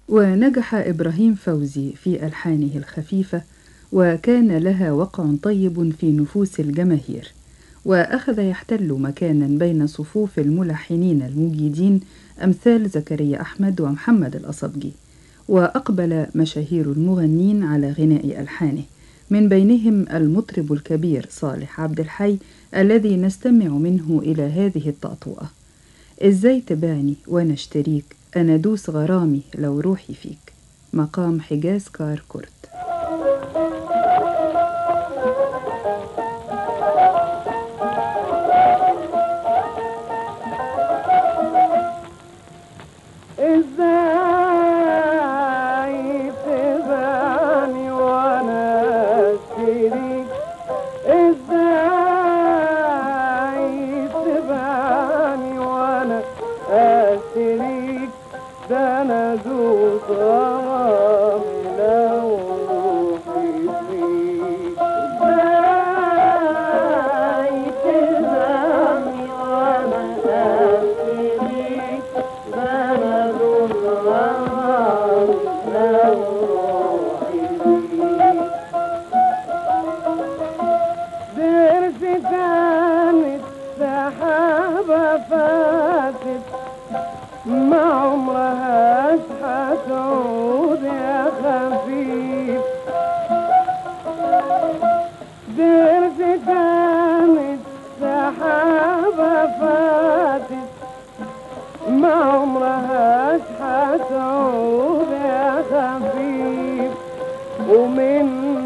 ونجح إبراهيم فوزي في ألحانه الخفيفة وكان لها وقع طيب في نفوس الجماهير وأخذ يحتل مكانا بين صفوف الملحنين المجيدين أمثال زكريا أحمد ومحمد الأصبجي وأقبل مشاهير المغنين على غناء ألحانه من بينهم المطرب الكبير صالح عبد الحي الذي نستمع منه إلى هذه الطأطوأة إزاي تبعني وأنا اشتريك أنا دوس غرامي لو روحي فيك مقام حجاز كار كرد ازاي تبعني وانا اشتريك ازاي تبعني وانا اشتريك ده انا ذو غرامي لو روحي فيك ازاي تبعني وانا اشتريك ده انا ذو غرامي لو روحي فيك درس كانت سحابة فاتت ما عمرهاش هتعود يا خفيف درس كانت سحابة فاتت ما عمرهاش هتعود يا خفيف ومن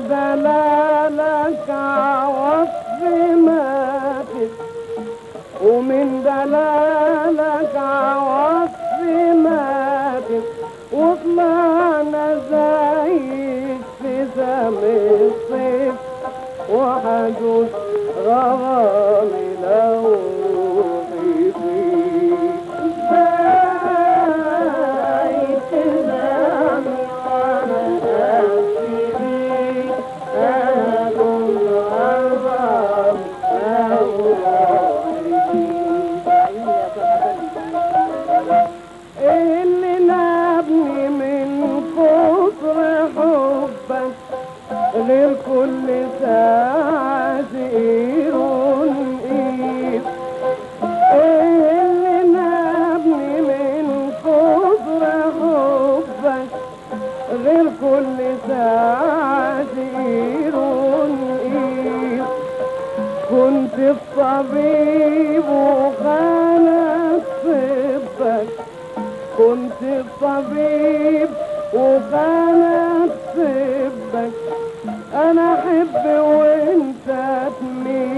دلالك عوصف ماتت ومن دلالك عوصف ماتت وطلعنا زيك في سم الصيف وحدوث غرامي لو روحي فيك ازاي تنامي وانا اشتريك انا كل غرامي لو روحي فيك اللي نابني من كتر حبك غير كل ساعة زئير إيد إيه اللي نابني من كتر حبك غير كل ساعة زئير إيد كنت الطبيب وخانت طبك كنت الطبيب وخانت طبك انا احب وانت تميل